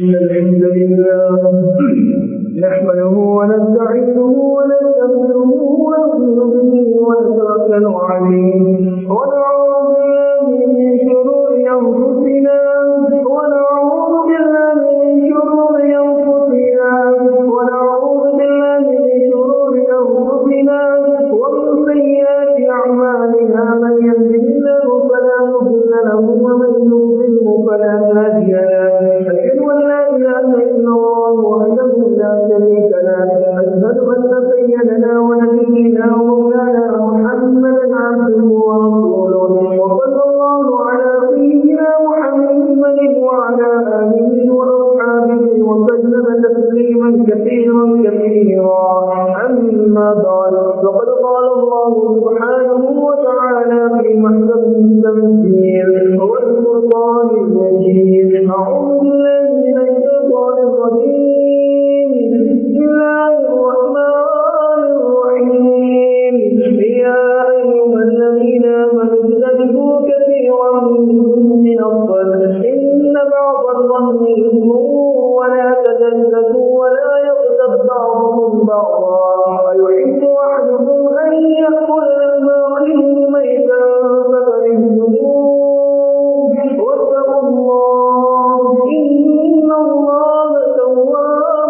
إن الحمد لله نحمده ونستعينه ونستغفره ونؤمن به ونتوكل عليه ونعوذ بالله من شرور أنفسنا ونعوذ بالله من شرور أنفسنا ونعوذ بالله من شرور أنفسنا ومن سيئات أعمالنا من يهده الله فلا مضل له ومن يضلله فلا هادي له أشهد أن لا إله إلا الله وحده لا شريك له أشهد أن سيدنا ونبينا ومولانا محمدا عبده ورسوله وصلى الله على سيدنا محمد وعلى آله وأصحابه وسلم تسليما كثيرا كثيرا أما بعد فقد قال الله سبحانه وتعالى في محكم التنزيل والفرقان المجيد أعوذ بالله من الشيطان الرجيم بسم الله الرحمن الرحيم يا أيها الذين آمنوا اجتنبوا كثيرا من الظن إن بعض الظن إثم ولا تجسسوا ولا يغتب بعضكم بعضا ويحب أحدكم أن يأكل لحم أخيه ميتا فكرهتموه واتقوا الله إن الله تواب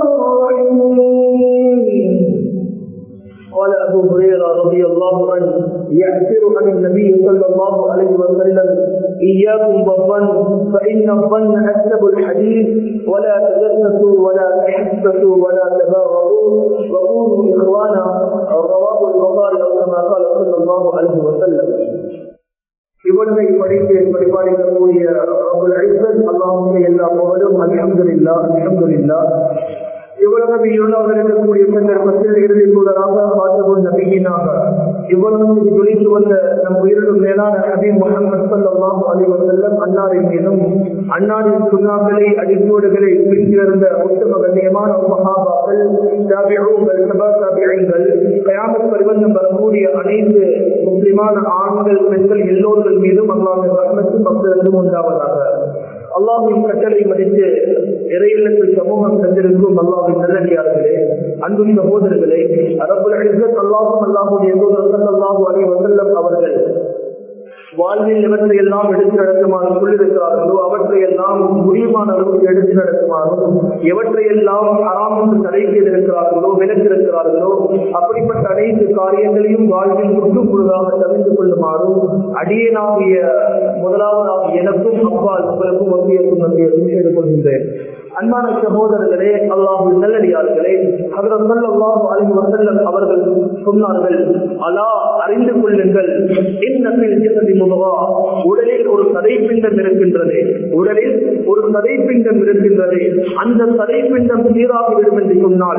رحيم قال أبو هريرة رضي الله عنه يعثر عن النبي صلى الله عليه وسلم إياكم بالظن فإن الظن أكذب الحديث ولا تجسسوا ولا تحسسوا ولا تباغضوا وكونوا إخوانا رواه البخاري أو كما قال صلى الله عليه وسلم இவனை படித்து படிப்பாளிக்கக்கூடிய அல்லாஹுமே எல்லா புகழும் அலமதுல்லா அலமதுல்லா இவ்வளவு இவ்வளவு இருக்கக்கூடிய சந்தர்ப்பத்தில் இறுதி தூதராக ஆற்றவும் நபியினாக இவ்வளவு துணித்து வந்த நம் உயிரிலும் மேலான நபி முகமது சல்லாஹ் அலி வசல்லம் அன்னாரின் மீதும் அன்னாரின் சுண்ணாக்களை அடிச்சோடுகளை பின்திருந்த உத்தம கண்ணியமான மகாபாக்கள் தாபிகள் சபா தாபியங்கள் கயாமத் பரிவந்தம் வரக்கூடிய அனைத்து முஸ்லிமான ஆண்கள் பெண்கள் எல்லோர்கள் மீதும் அல்லாவின் ரஹ்மத்தும் பக்தர்களும் உண்டாவதாக அல்லாஹின் கட்டளை மதித்து இறையில்லத்தில் சமூகம் தந்திருக்கும் அல்லாவின் நல்லடியார்களே அன்பு சகோதரர்களே அரபுல் அல்லாஹும் அல்லாஹுடைய அல்லாஹு அலி வசல்லம் அவர்கள் வாழ்வில் எவற்றை எல்லாம் எடுத்து நடத்துமாறு சொல்லியிருக்கிறார்களோ அவற்றை எல்லாம் முடியுமான அளவுக்கு எடுத்து நடத்துமாறும் எவற்றை எல்லாம் அறாம் என்று தடை செய்திருக்கிறார்களோ விலக்கிருக்கிறார்களோ அப்படிப்பட்ட அனைத்து காரியங்களையும் வாழ்வில் முற்று முழுதாக தவிர்த்து கொள்ளுமாறும் அடியனாகிய முதலாவதாக எனக்கும் அப்பால் உங்களுக்கும் ஒன்றியக்கும் நன்றியக்கும் செய்து கொள்கின்றேன் அன்பான சகோதரர்களே அல்லாஹு நல்லடியார்களே அவர்கள் அல்லாஹு அலி வசல்லம் அவர்கள் சொன்னார்கள் அலா அறிந்து கொள்ளுங்கள் உடலில் ஒரு சதைப்பிண்டம் இருக்கின்றது உடலில் ஒரு சதைப்பிண்டம் இருக்கின்றது அந்த சதைப்பிண்டம் சீராகிவிடும் என்று சொன்னால்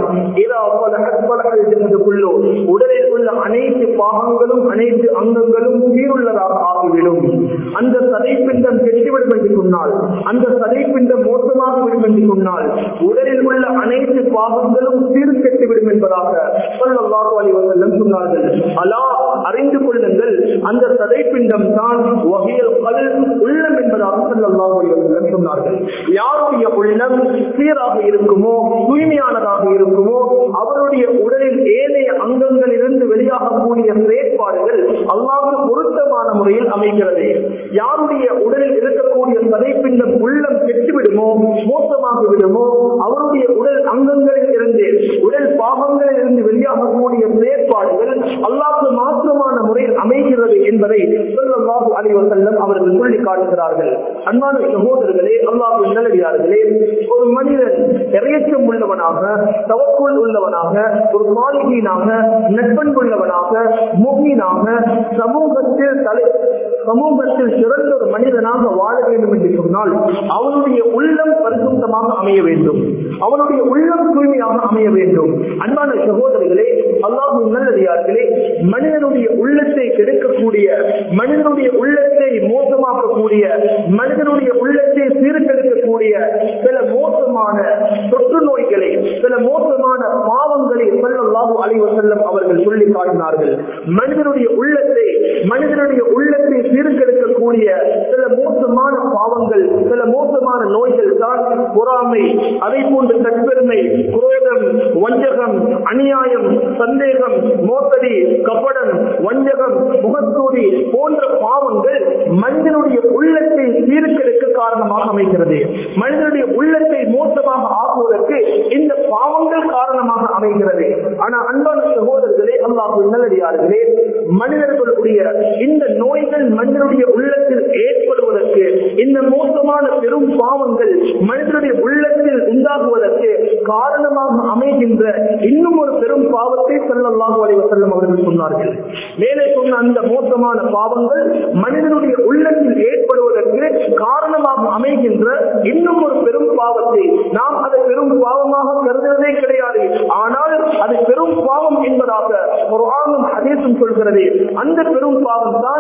உடலில் உள்ள அனைத்து பாகங்களும் அனைத்து அங்கங்களும் சீருள்ளதாக ஆகிவிடும் அந்த சதைப்பிண்டம் கெட்டுவிடும் என்று சொன்னால் அந்த சதைப்பிண்டம் மோசமாகிவிடும் என்று சொன்னால் உடலில் உள்ள அனைத்து பாகங்களும் சீர்கெட்டுவிடும் என்பதாக சொல்லல்லாஹு அலைவசல்லம் சொன்னார்கள் அலா அறிந்து கொள்ளுங்கள் அந்த சதைப்பிண்டம் தான் வகையில் கல் உள்ளம் என்பதாக சொல்லல்லாஹு அலைவசல்லம் சொன்னார்கள் யாருடைய உள்ளம் சீராக இருக்குமோ தூய்மையானதாக இருக்குமோ அவருடைய உடலில் ஏனைய அங்கங்களிலிருந்து வெளியாகக்கூடிய செயற்பாடுகள் அல்லாவுக்கு பொருத்தமான முறையில் அமைகிறது யாருடைய உடலில் இருக்கக்கூடிய சதைப்பிண்டம் உள்ளம் கெட்டுவிடுமோ மோசமாக விடுமோ அவருடைய உடல் அங்கங்களில் இருந்து உடல் பாகங்களில் இருந்து வெளியாகக்கூடிய செயற்பாடுகள் அல்லாஹு மாற்றமான முறையில் அமைகிறது என்பதை சொல்லல்லாஹு அலைவசல்லம் அவர்கள் சொல்லி காட்டுகிறார்கள் அன்பான சகோதரர்களே அல்லாஹு நல்லடியார்களே ஒரு மனிதன் இறையச்சம் உள்ளவனாக தவக்குள் உள்ளவனாக ஒரு மாளிகையினாக நட்பண்புள்ளவனாக முகீனாக சமூகத்தில் தலை சமூகத்தில் சிறந்த ஒரு மனிதனாக வாழ வேண்டும் என்று சொன்னால் அவனுடைய உள்ளம் பரிசுத்தமாக அமைய வேண்டும் அவனுடைய உள்ளம் தூய்மையாக அமைய வேண்டும் அன்பான சகோதரர்களே அல்லாஹு நல்லடியார்களே மனிதனுடைய உள்ளத்தை கெடுக்கக்கூடிய மனிதனுடைய உள்ளத்தை மோசமாக்கக்கூடிய மனிதனுடைய உள்ளத்தை சீர்கெடுக்கக்கூடிய சில மோசமான மோசமான தொற்று நோய்களை சில மோசமான பாவங்களை சொல்லல்லாஹு அலைவ செல்லம் அவர்கள் சொல்லி காட்டினார்கள் மனிதனுடைய உள்ளத்தை மனிதனுடைய உள்ளத்தை சீர்கெடுக்கக்கூடிய சில மோசமான பாவங்கள் சில மோசமான நோய்கள் தான் பொறாமை அதை போன்று தற்பெருமை குரோதம் வஞ்சகம் அநியாயம் சந்தேகம் மோசடி கபடம் வஞ்சகம் முகத்தூடி போன்ற பாவங்கள் மனிதனுடைய உள்ளத்தை சீர்கெடுக்க காரணமாக அமைகிறது மனிதனுடைய உள்ளத்தை மோசமாக ஆக்குவதற்கு இந்த பாவங்கள் காரணமாக அமைகிறது ஆனா அன்பான சகோதரர்களே அல்லாஹ் நல்லடியார்களே மனிதர்களுடைய இந்த நோய்கள் மனிதனுடைய உள்ளத்தில் ஏற்படுவதற்கு இந்த மோசமான பெரும் பாவங்கள் மனிதனுடைய உள்ளத்தில் உண்டாகுவதற்கு காரணமாக அமைகின்ற இன்னும் ஒரு பெரும் பாவத்தை செல்லல்லாஹு அலைவ செல்லும் அவர்கள் சொன்னார்கள் மேலே சொன்ன அந்த மோசமான பாவங்கள் மனிதனுடைய உள்ளத்தில் ஏற்படுவதற்கு காரணமாக அமைகின்ற இன்னும் ஒரு பெரும் பாவத்தை நாம் அதை பெரும் பாவமாக கருதுவதே கிடையாது ஆனால் அது பெரும் பாவம் என்பதாக ஒரு ஆணும் அதேசும் சொல்கிறது அந்த பெரும் பாவம் தான்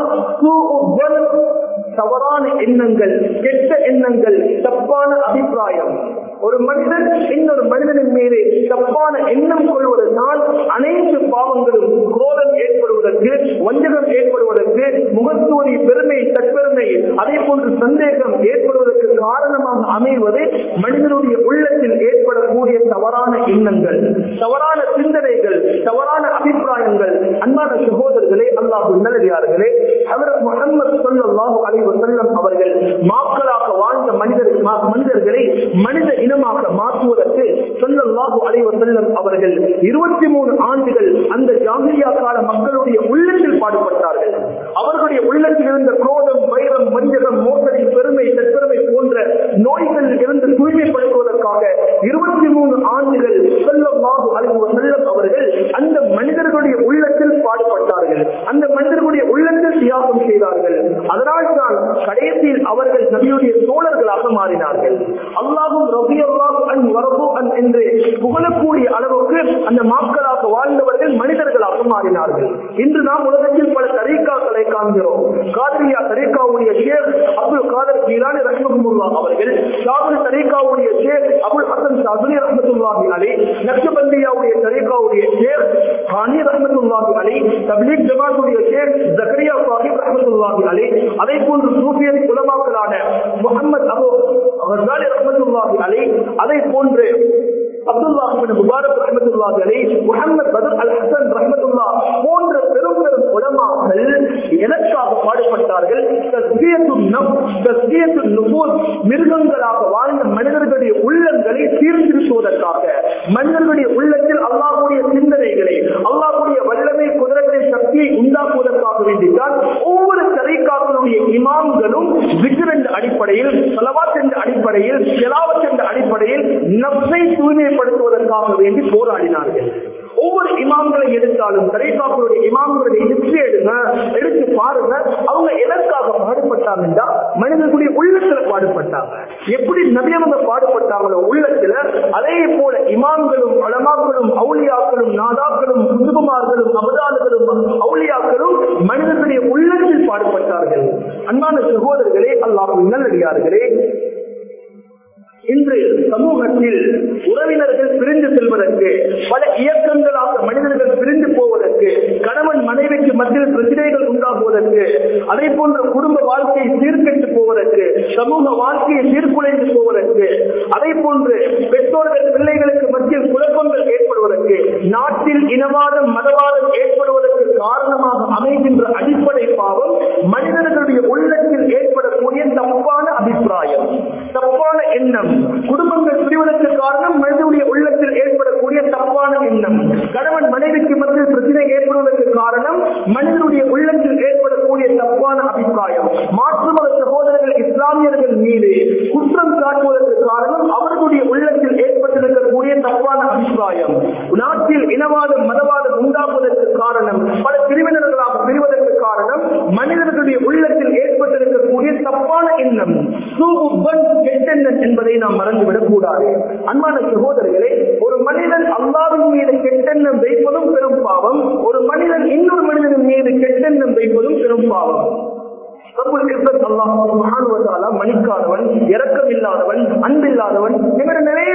தவறான எண்ணங்கள் கெட்ட எண்ணங்கள் தப்பான அபிப்பிராயம் ஒரு மனிதன் இன்னொரு மனிதனின் மீது தப்பான எண்ணம் கொள்வதனால் அனைத்து பாவங்களும் குரோதம் ஏற்படுவதற்கு வஞ்சகம் ஏற்படுவதற்கு முகத்தூரி பெருமை தற்பெருமை அதே போன்று சந்தேகம் ஏற்படுவதற்கு காரணமாக அமைவது மனிதனுடைய உள்ளத்தில் ஏற்படக்கூடிய தவறான எண்ணங்கள் தவறான சிந்தனைகள் தவறான அபிப்பிராயங்கள் அன்பான சகோதரர்களே அல்லாஹு நல்லடியார்களே அவர் முகமது சொல்லல்லாஹு அலைவ செல்லம் அவர்கள் மாக்களாக வாழ்ந்த மனிதர் மனிதர்களை மனித இனமாக மாற்றுவதற்கு சொல்லல்லாஹு அலைவ செல்லம் அவர்கள் இருபத்தி மூணு ஆண்டுகள் அந்த ஜாகிரியா கால மக்களுடைய உள்ளத்தில் பாடுபட்டார்கள் அவர்களுடைய உள்ளத்தில் இருந்த குரோதம் வைரம் மஞ்சகம் மோசடி பெருமை தற்பெருமை போன்ற நோய்கள் இருந்து தூய்மைப்படுத்துவதற்காக இருபத்தி மூணு ஆண்டுகள் சொல்லல்லாஹு அலைவ செல்லம் அவர்கள் அந்த மனிதர்களுடைய உள்ளத்தில் பாடுபட்டார்கள் அந்த மனிதர்களுடைய உள்ளத்தில் தியாகம் செய்தார்கள் அதனால் தான் கடைசியில் அவர்கள் நபியுடைய தோழர்களாக மாறினார்கள் அல்லாஹும் ரபி அல்லாஹ் வரபு அன் என்று புகழக்கூடிய அளவுக்கு அந்த மக்களாக வாழ்ந்தவர்கள் மனிதர்களாக மாறினார்கள் இன்று நாம் உலகத்தில் பல தரீக்காக்களை காண்கிறோம் காதிரியா தரீக்காவுடைய ஷேக் அப்துல் காதர் கீலானி ரஹ்மத்துல்லா அவர்கள் ஷாபுல் தரீக்காவுடைய ஷேக் அபுல் ஹசன் சாசுலி ரஹ்மத்துல்லாஹி அலி நக்ஷபந்தியாவுடைய தரீக்காவுடைய ஷேக் ஹானி ரஹ்மத்துல்லாஹி அலி தப்லீக் ஜமாத்துடைய ஷேக் ஜக்கரியா சாஹிப் ரஹ்மத்துல்லாஹி அலி அதே போன்று சூஃபியத் உலமாக்களான முகமது அபு ஹசாலி ரஹ்மத்துல்லாஹி அலி அதை போன்று அப்துல்லா முபாரக் ரஹமத்துல்லாஹி அலை முகமது பதர் அல் ஹசன் ரஹமத்துல்லா போன்ற பெரும் பெரும் உலமாக்கள் எனக்காக பாடுபட்டார்கள் மிருகங்களாக வாழ்ந்த மனிதர்களுடைய உள்ளங்களை சீர்திருத்துவதற்காக மனிதர்களுடைய உள்ளத்தில் அல்லாஹுடைய சிந்தனைகளை அல்லாஹுடைய வல்லமை குதிரத்தை சக்தியை உண்டாக்குவதற்காக வேண்டித்தான் ஒவ்வொரு தரைக்காக்களுடைய இமாம்களும் விக்ர் என்ற அடிப்படையில் சலவாத் என்ற அடிப்படையில் செலாவத் என்ற அடிப்படையில் நப்சை தூய்மைப்படுத்துவதற்காக வேண்டி போராடினார்கள் ஒவ்வொரு இமாம்களை எடுத்தாலும் தரைக்காக்களுடைய இமாம்களுடைய ஹிஸ்டரி எடுங்க எடுத்து பாருங்க அவங்க எதற்காக பாடுபட்டாங்கன்னா மனிதர்களுடைய உள்ளத்துல பாடுபட்டாங்க எப்படி நபியவங்க பாடுபட்டாங்களோ உள்ளத்துல அதே போல இமாம்களும் அலமாக்களும் அவுளியாக்களும் நாதாக்களும் குதுபமார்களும் அபதான்களும் அவுளியாக்களும் மனிதர்களுடைய உள்ளத்தில் பாடுபட்டார்கள் அன்பான சகோதரர்களே அல்லாஹ் நல்லடியார்களே இன்று சமூகத்தில் உறவினர்கள் பிரிந்து செல்வதற்கு பல இயக்கங்களாக மனிதர்கள் பிரிந்து போவதற்கு கணவன் மனைவிக்கு மத்தியில் பிரச்சனைகள் உண்டாகுவதற்கு அதே போன்ற குடும்ப வாழ்க்கையை சீர்கெட்டு போவதற்கு சமூக வாழ்க்கையை சீர்குலைந்து போவதற்கு அதே போன்று பெற்றோர்கள் பிள்ளைகளுக்கு மத்தியில் குழப்பங்கள் ஏற்படுவதற்கு நாட்டில் இனவாதம் மதவாதம் ஏற்படுவதற்கு காரணமாக அமைகின்ற அடிப்படை பாவம் மனிதர்களுடைய உள்ளத்தில் ஏற்படக்கூடிய தப்பான அபிப்பிராயம் தப்பான எண்ணம் குடும்பங்கள் பிரிவதற்கு காரணம் மனிதனுடைய உள்ளத்தில் ஏற்படக்கூடிய தப்பான எண்ணம் கணவன் மனைவிக்கு மத்தியில் பிரச்சனை ஏற்படுவதற்கு காரணம் மனிதனுடைய உள்ளத்தில் ஏற்படக்கூடிய தப்பான அபிப்பிராயம் மாற்று மத சகோதரர்கள் இஸ்லாமியர்கள் மீது குற்றம் சாட்டுவதற்கு காரணம் அவர்களுடைய உள்ளத்தில் ஏற்பட்டிருக்கக்கூடிய தப்பான அபிப்பிராயம் நாட்டில் இனவாதம் மதவாதம் உண்டாகுவதற்கு காரணம் பல பிரிவினர்களாக பிரிவதற்கு காரணம் மனிதர்களுடைய உள்ளத்தில் ஏற்பட்டிருக்கக்கூடிய தப்பான எண்ணம் கெட்டெண்ணம் என்பதை நாம் மறந்துவிடக் கூடாது அன்பான சகோதரர்களே ஒரு மனிதன் அல்லாவின் மீது கெட்டெண்ணம் வைப்பதும் பெரும் பாவம் ஒரு மனிதன் இன்னொரு மனிதனின் மீது கெட்டெண்ணம் வைப்பதும் பெரும் பாவம் மணிக்காதவன் இரக்கம் இல்லாதவன் அன்பில்லாதவன் எங்களை நிறைய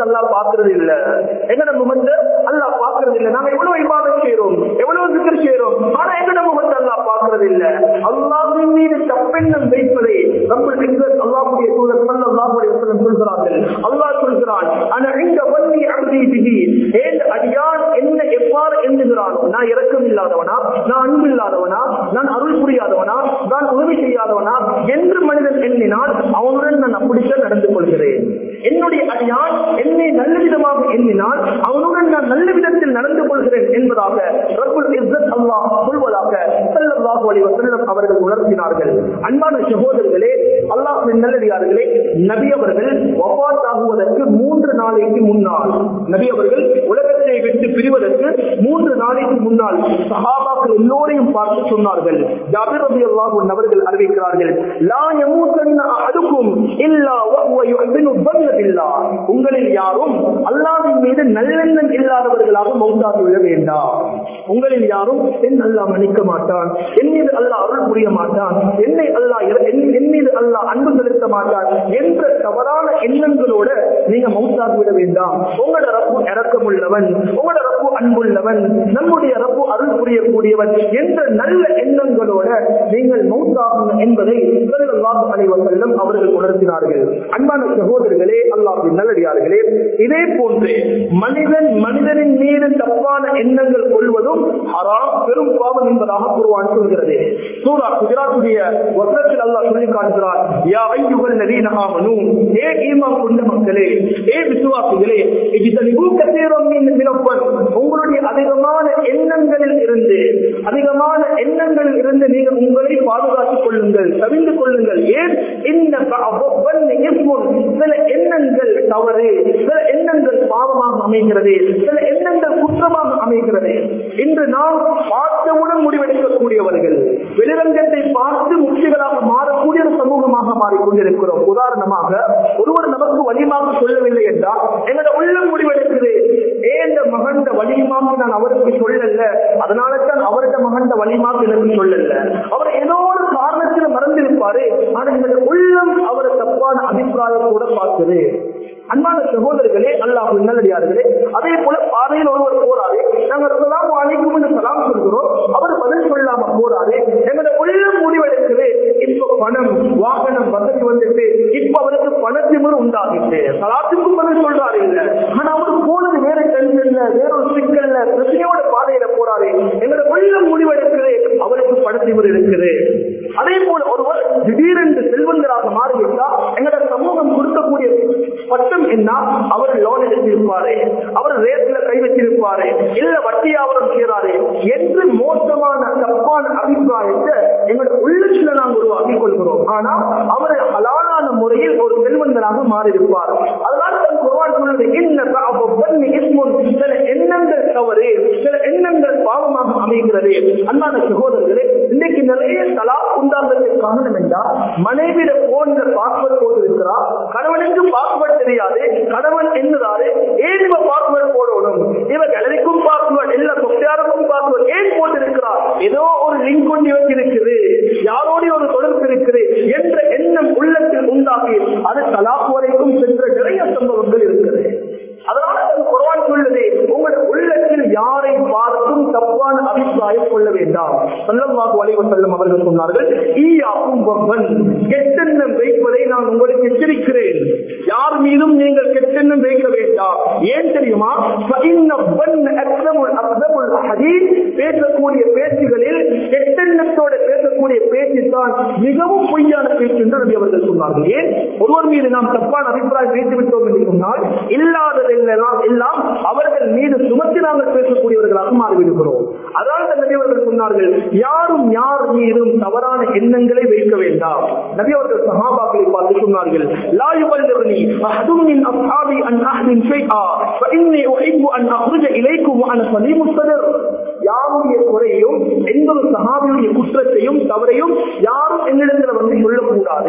அல்லாஹ் பாக்குறது இல்ல எங்கட முகத்தை அல்லாஹ் பாக்குறது இல்ல நாங்க எவ்வளவு இபாதத் செய்யறோம் எவ்வளவு சிக்கர் செய்யறோம் ஆனா எங்கட முகத்தை அல்லாஹ் பாக்குறது இல்ல அல்லாஹ்வின் மீது தப்பெண்ணம் வைப்பதை ரப்பல் இஸ்ஸத் அல்லாஹ்வுடைய தூதர் ஸல்லல்லாஹு அலைஹி வஸல்லம் சொல்கிறார்கள் அல்லாஹ் சொல்கிறான் ஆனா இந்த வன்னி அப்தி பிஹி ஏன் அடியான் என்ன எவ்வாறு எண்ணுகிறான் நான் இரக்கம் இல்லாதவனா நான் அன்பு இல்லாதவனா நான் அருள் புரியாதவனா நான் உதவி செய்யாதவனா என்று மனிதன் எண்ணினால் அவனுடன் நான் அப்படித்தான் நடந்து கொள்கிறேன் என்னுடைய அடியான் என்னை நல்ல விதமாக எண்ணினால் அவனுடன் நான் நல்ல விதத்தில் நடந்து கொள்கிறேன் என்பதாக ரப்புல் இஸ்ஸத் அல்லாஹ் சொல்வதாக ஸல்லல்லாஹு அலைஹி வஸல்லம் அவர்கள் உணர்த்தினார்கள் அன்பான சகோதரர்களே அல்லாஹ்வின் நல்லடியார்களே நபி அவர்கள் வஃபாத் ஆகுவதற்கு மூன்று நாளைக்கு முன்னால் நபி அவர்கள் உலகத்தை விட்டு பிரிவதற்கு மூன்று நாளைக்கு முன்னால் சஹாபாக்கள் எல்லோரையும் பார்த்து சொன்னார்கள் ஜாபிர் ரலியல்லாஹு அன்ஹு அவர்கள் அறிவிக்கிறார்கள் லா யமூத்தன்ன அஹதுக்கும் இல்லா வஹுவ யுஹ்சினு ظن பில்லாஹ் உங்களில் யாரும் அல்லாஹ்வின் மீது நல்லெண்ணம் இல்லாதவர்களாக மௌத்தாகி விட வேண்டாம் உங்களில் யாரும் என் அல்லாஹ் மன்னிக்க மாட்டான் என் மீது அல்லாஹ் அருள் புரிய மாட்டான் என்னை அல்லாஹ் இற- என் என் மீது அல்லாஹ் அன்பு செலுத்த மாட்டான் என்ற தவறான எண்ணங்களோட நீங்க மௌத்தாகி விட வேண்டாம் உங்களோட ரப்பு இறக்கமுள்ளவன் உங்களோட ரப்பு அன்புள்ளவன் நம்முடைய ரப்பு அருள் புரியக்கூடியவன் என்ற நல்ல எண்ணங்களோட நீங்கள் மௌத்தாகும் என்பதை ஸல்லல்லாஹு அலைஹி வஸல்லம் அவர்கள் உணர்த்தினார்கள் அன்பான சகோதரர்களே அல்லாஹ்வின் நல்லடியார்களே இதே போன்று மனிதன் மனிதனின் மீது தப்பான எண்ணங்கள் கொள்வதும் ஹராம் பெரும் பாவம் என்பதாக குர்ஆன் சொல்கிறது சூரா குஜராத்துடைய வசனத்தில் அல்லாஹ் சொல்லி காட்டுகிறார் யா ஐயுகள் நதீன ஆமனு ஏ ஈமான் கொண்ட மக்களே ஏ விசுவாசிகளே இஜ்தனிபு கஸீரம் மின் மினப்பன் உங்களுடைய அதிகமான எண்ணங்களில் இருந்து அதிகமான எண்ணங்களில் இருந்து நீங்கள் உங்களை பாதுகாத்துக் கொள்ளுங்கள் தவிந்து கொள்ளுங்கள் ஏன் இந்த பஅபன் இஸ்முன் சில எண்ணங்கள் தவறு சில எண்ணங்கள் பாவமாக அமைகிறது சில எண்ணங்கள் குற்றமாக அமைகிறது இன்று நாம் பார்த்தவுடன் முடிவெடுக்கக்கூடியவர்கள் வெளிரங்கத்தை பார்த்து முக்திகளாக மாறக்கூடிய ஒரு சமூகமாக மாறிக்கொண்டிருக்கிறோம் உதாரணமாக ஒருவர் நமக்கு வலிமாக சொல்லவில்லை என்றால் எங்களோட உள்ளம் முடிவெடுக்குது ஏன் இந்த மகண்ட வலிமாக்கு நான் அவருக்கு சொல்லல அதனால தான் அவருடைய மகண்ட வலிமாக்கு எனக்கு சொல்லல அவர் ஏதோ ஒரு காரணத்தில் மறந்திருப்பாரு ஆனா எங்களுடைய உள்ளம் அவரை தப்பான அபிப்பிராயத்தோட பார்க்குது அன்பான சகோதரர்களே அல்லாஹ் நல்லடியார்களே அதே போல பாதையில் ஒருவர் போறாரு நாங்க சலாம் அழைக்கும் என்று சலாம் சொல்கிறோம் அவர் பதில் சொல்லாம போறாரு எங்களோட உள்ளம் முடிவெடுக்குது இப்ப பணம் வாகனம் வசதி வந்துட்டு இப்ப அவருக்கு பணத்திமுறை உண்டாகிட்டு சலாத்துக்கும் பதில் சொல்றாரு இல்ல ஆனா அவர் போனது வேற டென்ஷன்ல வேற ஒரு சிக்கல்ல பிரச்சனையோட பாதையில போறாரு எங்களோட உள்ளம் முடிவெடுக்குது அவருக்கு பணத்திமுறை இருக்குது அதே போல ஒருவர் திடீரென்று செல்வந்தராக மாறிவிட்டா எங்களோட சமூகம் கொடுக்கக்கூடிய பட்டம் என்ன அவர் லோன் எடுத்திருப்பாரு அவர் ரேட்ல கை வச்சிருப்பாரு இல்ல வட்டி வியாபாரம் செய்யறாரு என்று மோசமான தப்பான அபிப்பிராயத்தை எங்களோட உள்ளத்துல நாங்கள் உருவாக்கி கொள்கிறோம் ஆனா அவர் ஹலாலான முறையில் ஒரு செல்வந்தராக மாறியிருப்பார் அதனால தன் குர்ஆன் சொல்லுது இன்ன தஅபுன் இஸ்முன் சில எண்ணங்கள் தவறு சில எண்ணங்கள் பாவமாக அமைகிறது அன்பான சகோதரர்களே இன்னைக்கு நிறைய தலா உண்டாகிறதுக்கு காரணம் என்றால் மனைவிட போன்ற பாஸ்வேர்ட் போட்டு இருக்கிறார் கணவனுக்கு பாஸ்வேர்ட் தெரியாது கணவன் என்னதாரு ஏன் இவ பாஸ்வேர்ட் போடணும் இவ கேலரிக்கும் பாஸ்வேர்ட் இல்ல சொப்டியாருக்கும் பாஸ்வேர்ட் ஏன் போட்டிருக்கிறார் ஏதோ ஒரு லிங்க் கொண்டு வச்சிருக்குது யாரோட ஒரு தொடர்பு இருக்குது என்ற எண்ணம் உள்ளத்தில் உண்டாகி அது தலாக் வரைக்கும் சென்ற நிறைய சம்பவங்கள் இருக்குது அதனால அது குர்ஆன் சொல்லுது உங்கள் உள்ளத்தில் யாரை பார்த்தும் தப்பான அபிப்பிராயம் கொள்ள வேண்டாம் ஸல்லல்லாஹு அலைஹி வஸல்லம் அவர்கள் சொன்னார்கள் ஈயாக்கும் வஃபன் கெட்டெண்ணம் வைப்பதை நான் உங்களுக்கு எச்சரிக்கிறேன் யார் மீதும் நீங்கள் கெட்டெண்ணம் வைக்க வேண்டாம் ஏன் தெரியுமா فإن الظن أكذب الأكذب الحديث பேசக்கூடிய பேச்சுகளில் கெட்டெண்ணத்தோட பேசக்கூடிய பேச்சு தான் மிகவும் பொய்யான பேச்சு என்று நபி அவர்கள் சொன்னார்கள் ஏன் ஒருவர் மீது நாம் தப்பான அபிப்பிராயம் வைத்து விட்டோம் என்று சொன்னால் இல்லாததெல்லாம் எல்லாம் அவர்கள் மீது சுமத்தி நாங்கள் பேசக்கூடியவர்களாக மாறிவிடுகிறோம் அதனால தான் நபி அவர்கள் சொன்னார்கள் யாரும் யார் மீதும் தவறான எண்ணங்களை வைக்க வேண்டாம் நபி அவர்கள் சஹாபாக்களை பார்த்து சொன்னார்கள் லா யுபல்லிகுனி அஹதும் மின் அஸ்ஹாபி அன் அஹ்தின் ஷைஆ فإني أحب أن أخرج إليكم وأنا سليم الصدر யாருடைய குறையும் எந்த ஒரு சஹாபியுடைய குற்றத்தையும் தவறையும் யாரும் என்னிடத்துல வந்து சொல்லக்கூடாது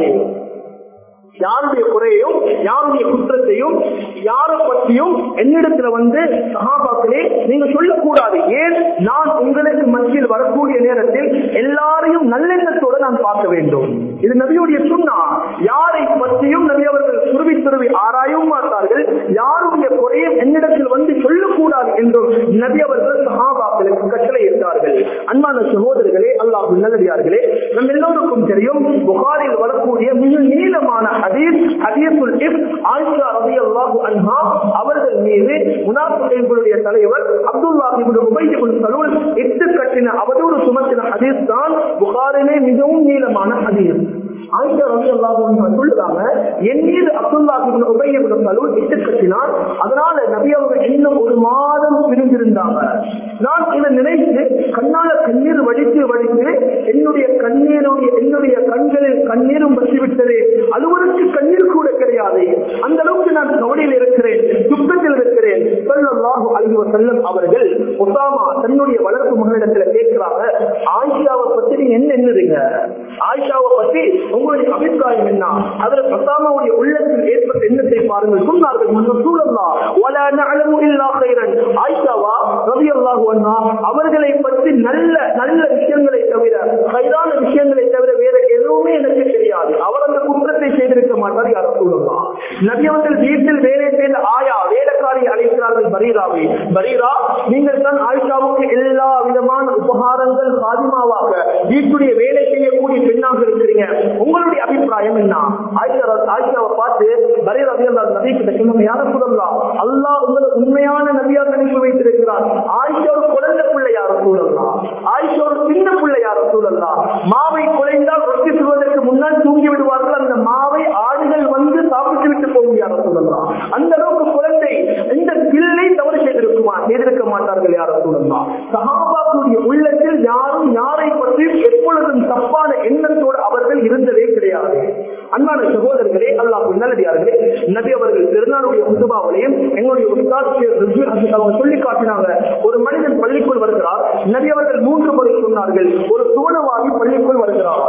யாருடைய குறையையும் யாருடைய குற்றத்தையும் யாரை பற்றியும் என்னிடத்துல வந்து சகாபாக்களே நீங்க சொல்லக்கூடாது ஏன் நான் உங்களுக்கு மத்தியில் வரக்கூடிய நேரத்தில் எல்லாரையும் நல்லெண்ணத்தோட நான் பார்க்க வேண்டும் இது நபியுடைய சுண்ணா யாரை பற்றியும் நபி அவர்கள் துருவி துருவி ஆராயவும் மாட்டார்கள் யாருடைய அன்பான சகோதரர்களே அல்லாஹ் நல்லடியார்களே நம்ம எல்லோருக்கும் தெரியும் புகாரில் வரக்கூடிய மிக நீளமான ஹதீஸ் ஹதீஸுல் இஃப் ஆயிஷா ரலியல்லாஹு அன்ஹா அவர்கள் மீது முனாஃபிகளுடைய தலைவர் அப்துல்லா இப்னு உபை இப்னு சலூல் இட்டு கட்டின அவதூறு சுமத்தின ஹதீஸ் தான் புகாரிலே மிகவும் நீளமான ஹதீஸ் ஆயிஷா ரலியல்லாஹு அன்ஹா சொல்றாங்க என் மீது அப்துல்லா இப்னு உபை இப்னு சலூல் இட்டு கட்டினார் அதனால நபி அவங்க இன்னும் ஒரு மாதம் பிரிந்திருந்தாங்க நான் இதை நினைத்து கண்ணால கண்ணீர் வடித்து வடித்து என்னுடைய கண்ணீருடைய என்னுடைய கண்களில் கண்ணீரும் வசிவிட்டது அலுவலுக்கு கண்ணீர் கூட கிடையாது அந்த அளவுக்கு நான் கவலையில் இருக்கிறேன் துக்கத்தில் இருக்கிறேன் சொல்லல்லாஹு அலைஹி வஸல்லம் அவர்கள் ஒசாமா தன்னுடைய வளர்ப்பு மகளிடத்துல கேட்கிறாங்க ஆயிஷாவை பத்தி நீங்க என்ன என்னதுங்க ஆயிஷாவை பத்தி உங்களுடைய அபிப்பிராயம் என்ன அதுல ஒசாமாவுடைய உள்ளத்தில் ஏற்பட்ட எண்ணத்தை பாருங்கள் சொன்னார்கள் முன்னர் சூழல்லா வலா நஅலமு இல்லா கைரன் ஆயிஷாவா ரலியல்லாஹு அன்ஹா அவர்களை பற்றி நல்ல நல்ல விஷயங்களை தவிர கைதான விஷயங்களை தவிர வேற எதுவுமே எனக்கு தெரியாது அவர் அந்த குற்றத்தை செய்திருக்க மாட்டார் யார் சொல்லலாம் நபி அவர்கள் வீட்டில் வேலை செய்த ஆயா வேலைக்காரி அழைக்கிறார்கள் பரீராவை பரீரா நீங்கள் தான் ஆயிஷாவுக்கு எல்லா விதமான உபகாரங்கள் சாதிமாவாக வீட்டுடைய வேலை செய்யக்கூடிய பெண்ணாக இருக்கிறீங்க உங்களுடைய அபிப்பிராயம் என்ன ஆயிஷா ஆயிஷாவை பார்த்து பரீரா நபி கிட்ட சொன்னாங்க யார சொல்லலாம் அல்லாஹ் உங்களை உண்மையான நபியாக அனுப்பி வைத்திருக்கிறார் ஆயிஷா ஒரு குழந்தை பிள்ளை யார சூழலாம் ஆயிஷா ஒரு சின்ன பிள்ளை யார சூழலாம் மாவை குலைந்தால் ரொட்டி சுடுவதற்கு முன்னால் தூங்கி விடுவார்கள் அந்த மாவை ஆடுகள் வந்து சாப்பிட்டு விட்டு போகும் யார சூழலாம் அந்த அளவுக்கு குழந்தை இந்த பிள்ளை தவறு செய்திருக்குமா செய்திருக்க மாட்டார்கள் யார சூழலாம் சகாபாக்குடைய உள்ளத்தில் யாரும் யாரை பற்றியும் எப்பொழுதும் தப்பான எண்ணத்தோடு அவர்கள் இருந்ததே கிடையாது அன்பான சகோதரர்களே அல்லாஹ் நல்லடியார்களே நபி அவர்கள் திருநாளுடைய முதுபாவிலையும் எங்களுடைய உஸ்தாத் ஷேக் ரிஸ்வி ஹசன் அவங்க சொல்லி காட்டினாங்க ஒரு மனிதன் பள்ளிக்குள் வருகிறார் நபி அவர்கள் மூன்று முறை சொன்னார்கள் ஒரு சூழவாதி பள்ளிக்குள் வருகிறார்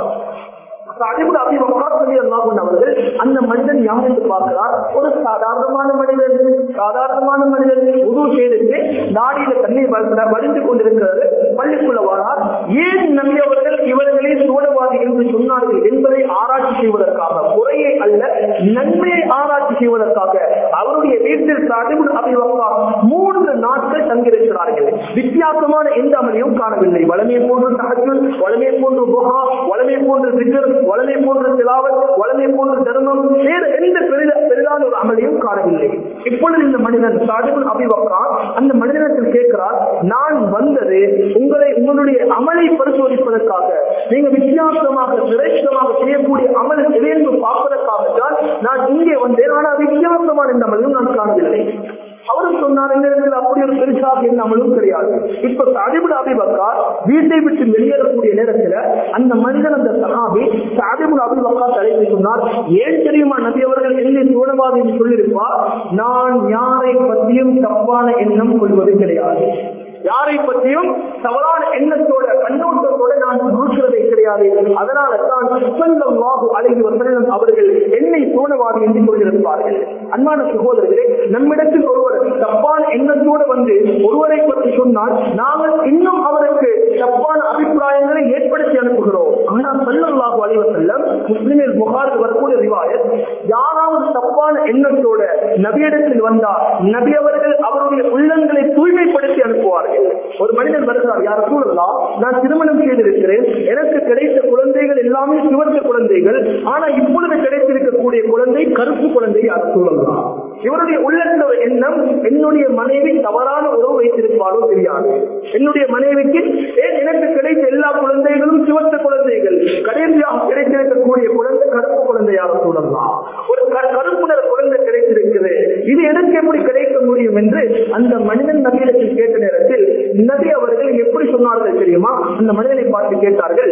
அதிபர் அபி வக்காஸ் ரலியல்லாஹு அன்ஹு அவர்கள் அந்த மனிதன் யார் என்று பார்க்கிறார் ஒரு சாதாரணமான மனிதன் சாதாரணமான மனிதன் உது செய்துட்டு நாடியில தண்ணீர் வ- வடிந்து கொண்டிருக்கிறாரு பள்ளிக்குள்ள வரார் ஏன் நபி அவர்கள் இவர்களை சூழவாதி என்று சொன்னார்கள் என்பதை ஆராய்ச்சி செய்வதற்காக குறையை அல்ல நன்மையை ஆராய்ச்சி செய்வதற்காக அவருடைய வீட்டில் அதிபர் அபி வக்காஸ் மூன்று நாட்கள் தங்கியிருக்கிறார்கள் வித்தியாசமான எந்த அமலையும் காணவில்லை வளமை போன்று தகஜு வளமை போன்று புகா வளமை போன்று சிக்கர் வளமை போன்ற திலாவத் வளமை போன்ற தர்மம் வேறு எந்த பெரித பெரிதான ஒரு அமலையும் காணவில்லை இப்பொழுது இந்த மனிதன் சாதிபுல் அபிவக்ரான் அந்த மனிதனத்தில் கேட்கிறார் நான் வந்தது உங்களை உங்களுடைய அமலை பரிசோதிப்பதற்காக நீங்க வித்தியாசமாக சிரேஷ்டமாக செய்யக்கூடிய அமல் எது என்று பார்ப்பதற்காகத்தான் நான் இங்கே வந்தேன் ஆனால் வித்தியாசமான இந்த அமலையும் நான் காணவில்லை அவரும் சொன்னார் இந்த இடத்துல அப்படி ஒரு பெருசாக என்ன அமலும் கிடையாது இப்ப சாதிபுல் அபிபக்கா வீட்டை விட்டு வெளியேறக்கூடிய நேரத்துல அந்த மனிதன் அந்த சகாபி சாதிபுல் அபிபக்கா தலைமை சொன்னார் ஏன் தெரியுமா நபி அவர்கள் என்னை சூழவாதி என்று சொல்லியிருப்பார் நான் யாரை பற்றியும் தப்பான எண்ணம் கொள்வது கிடையாது யாரை பற்றியும் தவறான எண்ணத்தோட கண்ணோட்டத்தோட நான் நோக்கிறதே கிடையாது அதனால தான் ஸல்லல்லாஹு அலைஹி வஸல்லம் அவர்கள் என்னை சூழவாதி என்று சொல்லியிருப்பார்கள் அன்பான சகோதரர்களே நம்மிடத்தில் ஒருவர் தப்பான எண்ணத்தோடு வந்து ஒருவரை பற்றி சொன்னால் நாங்கள் இன்னும் அவருக்கு தப்பான அபிப்பிராயங்களை ஏற்படுத்தி அனுப்புகிறோம் ஆனால் ஸல்லல்லாஹு அலைஹி வஸல்லம் முஸ்லிமில் புகாரில் வரக்கூடிய ரிவாயத் யாராவது தப்பான எண்ணத்தோட நபியிடத்தில் வந்தால் நபி அவர்கள் அவருடைய உள்ளங்களை தூய்மைப்படுத்தி அனுப்புவார்கள் ஒரு மனிதன் வருகிறார் யார் சூழலாம் நான் திருமணம் செய்திருக்கிறேன் எனக்கு கிடைத்த குழந்தைகள் எல்லாமே சிவந்த குழந்தைகள் ஆனா இப்பொழுது கிடைத்திருக்கக்கூடிய குழந்தை கருப்பு குழந்தை யார் சூழலாம் இவருடைய உள்ளத்தில் ஒரு எண்ணம் என்னுடைய மனைவி தவறான உறவு வைத்திருப்பாரோ தெரியாது என்னுடைய மனைவிக்கு ஏன் எனக்கு கிடைத்த எல்லா குழந்தைகளும் சிவந்த குழந்தைகள் கடைசியாக கிடைத்திருக்கக்கூடிய குழந்தை கருப்பு குழந்தையாக சூழலாம் ஒரு க- கருப்பு நிற குழந்தை கிடைத்திருக்கிறது இது எனக்கு எப்படி கிடைக்க முடியும் என்று அந்த மனிதன் நபியிடத்தில் கேட்ட நேரத்தில் நபி அவர்கள் எப்படி சொன்னார்கள் தெரியுமா அந்த மனிதனை பார்த்து கேட்டார்கள்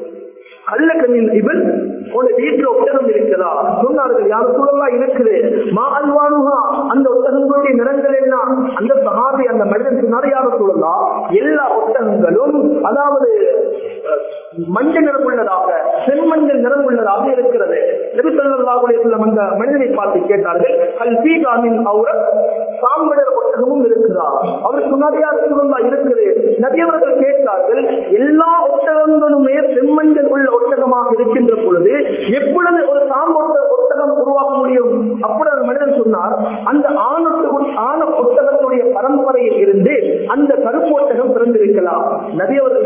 அல்ல கண்ணின் இவன் உன் வீட்டுல ஒட்டகம் இருக்கிறதா சொன்னார்கள் யார் சூழலா இருக்குது மா அல்வானுகா அந்த ஒட்டகங்களுடைய நிறங்கள் என்ன அந்த சகாபி அந்த மனிதன் சொன்னார் யார சூழலா எல்லா ஒட்டகங்களும் அதாவது அஹ், மஞ்சள் நிறம் உள்ளதாக செம்மஞ்சள் நிறம் உள்ளதாக இருக்கிறது நபி ஸல்லல்லாஹு அலைஹி வஸல்லம் அந்த மனிதனை பார்த்து கேட்டார்கள் அல் ஃபீகாமின் அவுரத் சாம்படர் ஒட்டகமும் இருக்கிறா அவர் சொன்னார் யார் சூழலா இருக்குது நபி அவர்கள் கேட்டார்கள் எல்லா ஒட்டகங்களுமே செம்மஞ்சள் உள்ள ஒட்டகமாக இருக்கின்ற பொழுது எப்பொழுது ஒரு சாம்பொட்ட ஒட்டகம் உருவாக்க முடியும் அப்படி அந்த மனிதன் சொன்னார் அந்த ஆணொட்ட ஆண ஒட்டகத்துடைய பரம்பரையில் இருந்து அந்த கருப்பு ஒட்டகம் பிறந்திருக்கலாம் நபி அவர்கள்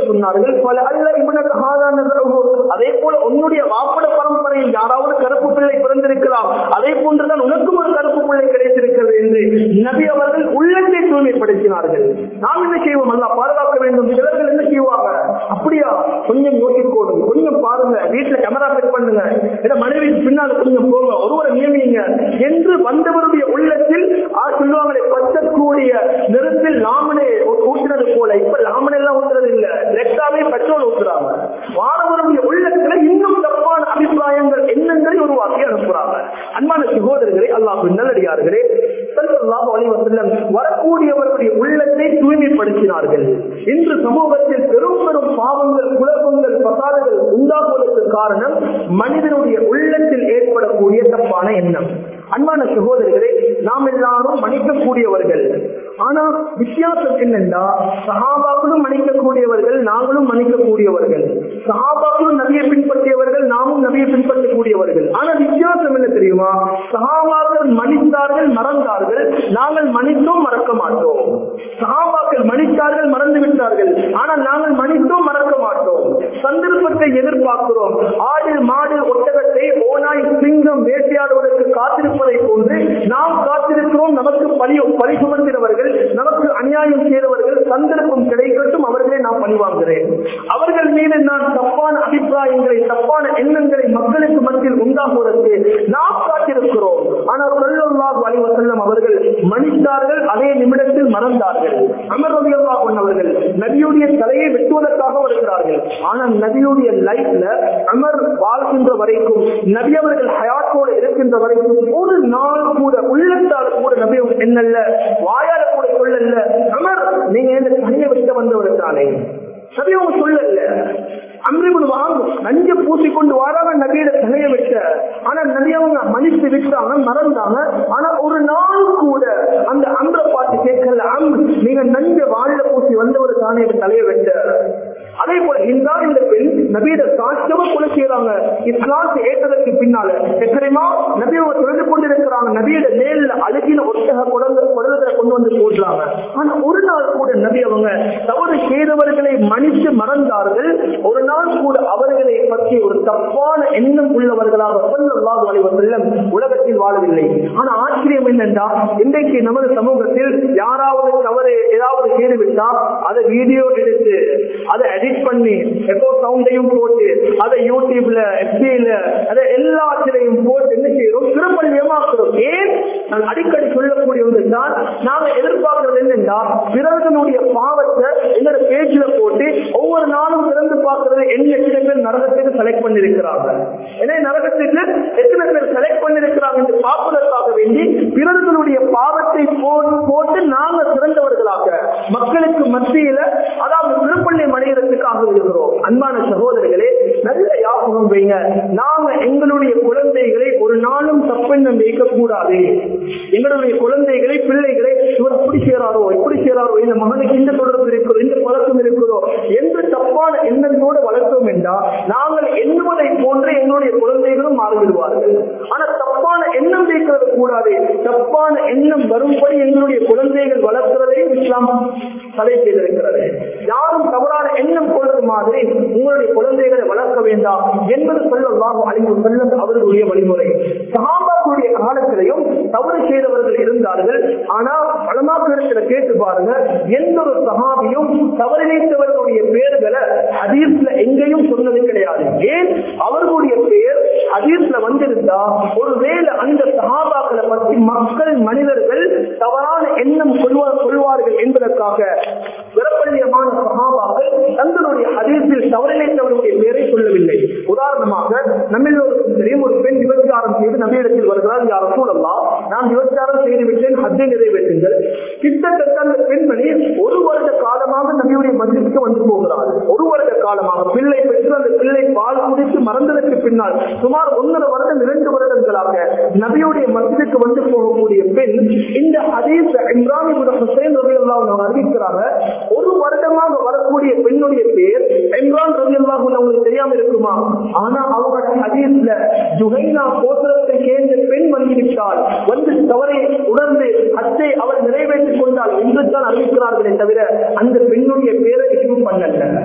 சொன்னார்கள் பல அல்ல இவனுக்கு ஆதான அதே போல உன்னுடைய வாப்பட பரம்பரையில் யாராவது கருப்பு பிள்ளை பிறந்திருக்கலாம் அதே போன்றுதான் உனக்கும் ஒரு கருப்பு பிள்ளை கிடைத்திருக்கிறது என்று நபி அவர்கள் உள்ளத்தை தூய்மைப்படுத்தினார்கள் நாம் என்ன செய்வோம் அல்ல பாதுகாக்க வேண்டும் சிலர்கள் என்ன செய்வாங்க அப்படியா கொஞ்சம் யோசிக்கோடும் கொஞ்சம் பாருங்க வீட்டுல கேமரா செட் பண்ணுங்க இல்ல மனைவி பின்னால் கொஞ்சம் போங்க ஒருவரை நியமிங்க என்று வந்தவருடைய உள்ளத்தில் ஆ, சொல்லுவாங்களே பச்சக்கூடிய நிறத்தில் லாமனே ஊற்றுறது போல இப்ப லாமனை எல்லாம் ஊற்றுறது இல்ல ரெக்டாவே பெட்ரோல் ஊற்றுறாங்க மாணவருடைய உள்ளத்துல இன்னும் தப்பான அபிப்பிராயங்கள் எண்ணங்களை உருவாக்கி அனுப்புறாங்க அன்பான சகோதரர்களே அல்லாஹ் நல்லடியார்களே ஸல்லல்லாஹு அலைஹி வஸல்லம் வரக்கூடியவர்களுடைய உள்ளத்தை தூய்மைப்படுத்தினார்கள் இன்று சமூகத்தில் பெரும் பெரும் பாவங்கள் குழப்பங்கள் பசாதுகள் உண்டாகுவதற்கு காரணம் மனிதனுடைய உள்ளத்தில் ஏற்படக்கூடிய தப்பான எண்ணம் அன்பான சகோதரர்களே நாம் எல்லாரும் மன்னிக்கக்கூடியவர்கள் ஆனா வித்தியாசம் என்னென்றா சகாபாக்களும் மன்னிக்கக்கூடியவர்கள் நாங்களும் மன்னிக்கக்கூடியவர்கள் சகாபாக்களும் நபியை பின்பற்றியவர்கள் நாமும் நபியை பின்பற்றக்கூடியவர்கள் ஆனா வித்தியாசம் என்ன தெரியுமா சகாபாக்கள் மன்னித்தார்கள் மறந்தார்கள் நாங்கள் மன்னித்தோம் மறக்க மாட்டோம் சகாபாக்கள் மன்னித்தார்கள் மறந்து விட்டார்கள் ஆனால் நாங்கள் மன்னித்தோம் மறக்க மாட்டோம் சந்தர்ப்பத்தை எதிர்பார்க்கிறோம் ஆடு மாடு ஒட்டகத்தை ஓனாய் சிங்கம் வேட்டையாடுவதற்கு காத்திருப்பதை போன்று நாம் காத்திருக்கிறோம் நமக்கு பழி பழி சுமந்திரவர்கள் நமக்கு அநியாயம் செய்தவர்கள் சந்தர்ப்பம் கிடைக்கட்டும் அவர்களை நான் பழிவாங்குகிறேன் அவர்கள் மீது நான் தப்பான அபிப்பிராயங்களை தப்பான எண்ணங்களை மக்களுக்கு மத்தியில் உண்டாகுவதற்கு நாம் காத்திருக்கிறோம் ஆனால் சொல்லல்லாஹு அலைஹி வஸல்லம் அவர்கள் மன்னித்தார்கள் அதே நிமிடத்தில் மறந்தார்கள் அமர் ரலியல்லாஹு அன்ஹு அவர்கள் நபியுடைய தலையை வெட்டுவதற்காக வருகிறார்கள் ஆனால் நபியுடைய லைஃப்ல அமர் வாழ்கின்ற வரைக்கும் நபி அவர்கள் ஹயாத்தோடு இருக்கின்ற வரைக்கும் ஒரு நாள் கூட உள்ளத்தால் கூட நபி அவங்க என்னல்ல வாயால கூட சொல்லல அமர் நீங்க இந்த தனியை வெட்ட வந்தவர் தானே நபி அவங்க சொல்லல அம்ரிபுல் வாங்கும் நஞ்ச பூசிக்கொண்டு வாராங்க நபியோட தலையை வெட்ட ஆனா நபி அவங்க மன்னித்து விட்டாங்க மறந்தாங்க ஆனா ஒரு நாள் கூட அந்த அம்ரை பார்த்து கேட்கல அம் நீங்க நஞ்ச வாழ பூசி வந்தவர் தானே இந்த தலையை வெட்ட அதே போல இந்தா இந்த பெண் நபியோட சாட்சியமா கொலை செய்யறாங்க இஸ்லாத்தை ஏற்றதற்கு பின்னால தெரியுமா நபி அவங்க தொடர்ந்து கொண்டிருக்கிறாங்க நபியோட மேல அழுகின ஒட்டக குடங்க குடலத்தை கொண்டு வந்து போடுறாங்க ஆனா ஒரு நாள் கூட நபி அவங்க தவறு செய்தவர்களை மன்னித்து மறந்தார்கள் ஒரு நாள் கூட அவர்களை பற்றி ஒரு தப்பான எண்ணம் உள்ளவர்களாக சொல்லல்லாஹு அலைஹி வஸல்லம் உலகத்தில் வாழவில்லை ஆனா ஆச்சரியம் என்னென்றா இன்றைக்கு நமது சமூகத்தில் யாராவது தவறு ஏதாவது செய்துவிட்டால் அதை வீடியோ எடுத்து அதை எடிட் பண்ணி எக்கோ சவுண்டையும் போட்டு அதை யூடியூப்ல எஃபில அதை எல்லாத்திலையும் போட்டு என்ன செய்யறோம் சிறப்படி ஏமாக்குறோம் ஏன் நான் அடிக்கடி சொல்லக்கூடிய ஒன்று தான் நாங்க எதிர்பார்க்கிறது என்னென்றா பிறர்களுடைய பாவத்தை எங்களோட பேஜ்ல போட்டு ஒவ்வொரு நாளும் திறந்து பார்க்கிறது என்ன எத்தனை பேர் நரகத்துக்கு செலக்ட் பண்ணிருக்கிறாங்க ஏன்னா நரகத்துக்கு எத்தனை பேர் செலக்ட் பண்ணிருக்கிறாங்க என்று பார்ப்பதற்காக வேண்டி பிறர்களுடைய பாவத்தை போ- போட்டு நாங்க சிறந்தவர்களாக மக்களுக்கு மத்தியில அதாவது விழுப்பள்ளி மனிதத்துக்காக இருக்கிறோம் அன்பான சகோதரர்களே நல்ல யாபகம் வைங்க நாம எங்களுடைய குழந்தைகளை ஒரு நாளும் தப்பெண்ணம் வைக்க கூடாது எங்களுடைய குழந்தைகளை பிள்ளைகளை இவர் இப்படி செய்றாரோ இப்படி செய்றாரோ இந்த மகனுக்கு இந்த தொடர்பு இருக்கிறோம் இந்த பழக்கம் இருக்கிறோ என்று தப்பான எண்ணத்தோடு வளர்த்தோம் என்றால் நாங்கள் எண்ணுவதை போன்று எங்களுடைய குழந்தைகளும் மாறிவிடுவார்கள் ஆனா தப்பான எண்ணம் வைக்கிறது கூடாது தப்பான எண்ணம் வரும்படி எங்களுடைய குழந்தைகள் வளர்க்கிறதையும் இஸ்லாம் தடை செய்திருக்கிறது யாரும் தவறான எண்ணம் கொள்வது மாதிரி உங்களுடைய குழந்தைகளை வளர்க்க வேண்டாம் என்பது சொல்லலாம் அழிவு செல்லும் அவர்களுடைய வழிமுறை சகாபாக்களுடைய காலத்திலையும் தவறு செய்தவர்கள் இருந்தார்கள் ஆனால் பலமாக்கிடத்துல கேட்டு பாருங்க எந்த ஒரு சகாபியும் தவறிழைத்தவர்களுடைய பெயர்களை ஹதீஸ்ல எங்கேயும் சொன்னது கிடையாது ஏன் அவர்களுடைய பெயர் ஹதீஸ்ல வந்திருந்தா ஒருவேளை அந்த சகாபாக்களை பற்றி மக்கள் மனிதர்கள் தவறான எண்ணம் கொள்வார் கொள்வார்கள் என்பதற்காக விரப்பள்ளியமான சகாபாக்கள் தங்களுடைய ஹதீஸில் தவறிழைத்தவர்களுடைய பெயரை சொல்லவில்லை உதாரணமாக நம்மளோருக்கும் தெரியும் ஒரு பெண் விபச்சாரம் செய்து நம்மிடத்தில் வருகிறார் யார் சூழல்லாம் நான் விபச்சாரம் செய்து விட்டேன் ஹஜ்ஜை நிறைவேற்றுங்கள் கிட்டத்தட்ட அந்த பெண்மணி ஒரு வருட காலமாக நபியுடைய மந்திரிக்கு வந்து போகிறார் ஒரு வருட காலமாக பிள்ளை பெற்று அந்த பிள்ளை பால் குடித்து மறந்ததற்கு பின்னால் சுமார் ஒன்றரை வருடம் இரண்டு வருடங்களாக நபியுடைய மஸ்ஜிதுக்கு வந்து போகக்கூடிய பெண் இந்த ஹதீஸ் இம்ரான் இப்னு ஹுசைன் ரலியல்லாஹு அன்ஹு அறிவிக்கிறாங்க ஒரு வருடமாக வரக்கூடிய பெண்ணுடைய பேர் இம்ரான் ரலியல்லாஹு அன்ஹு உங்களுக்கு தெரியாம இருக்குமா ஆனா அவங்களோட ஹதீஸ்ல ஜுஹைனா கோத்திரத்தை சேர்ந்த பெண் வந்துவிட்டால் வந்து தவறை உணர்ந்து அத்தை அவர் நிறைவேற்றிக் கொண்டால் என்று தான் அறிவிக்கிறார்களே தவிர அந்த பெண்ணுடைய பேரை இஷ்யூ பண்ணல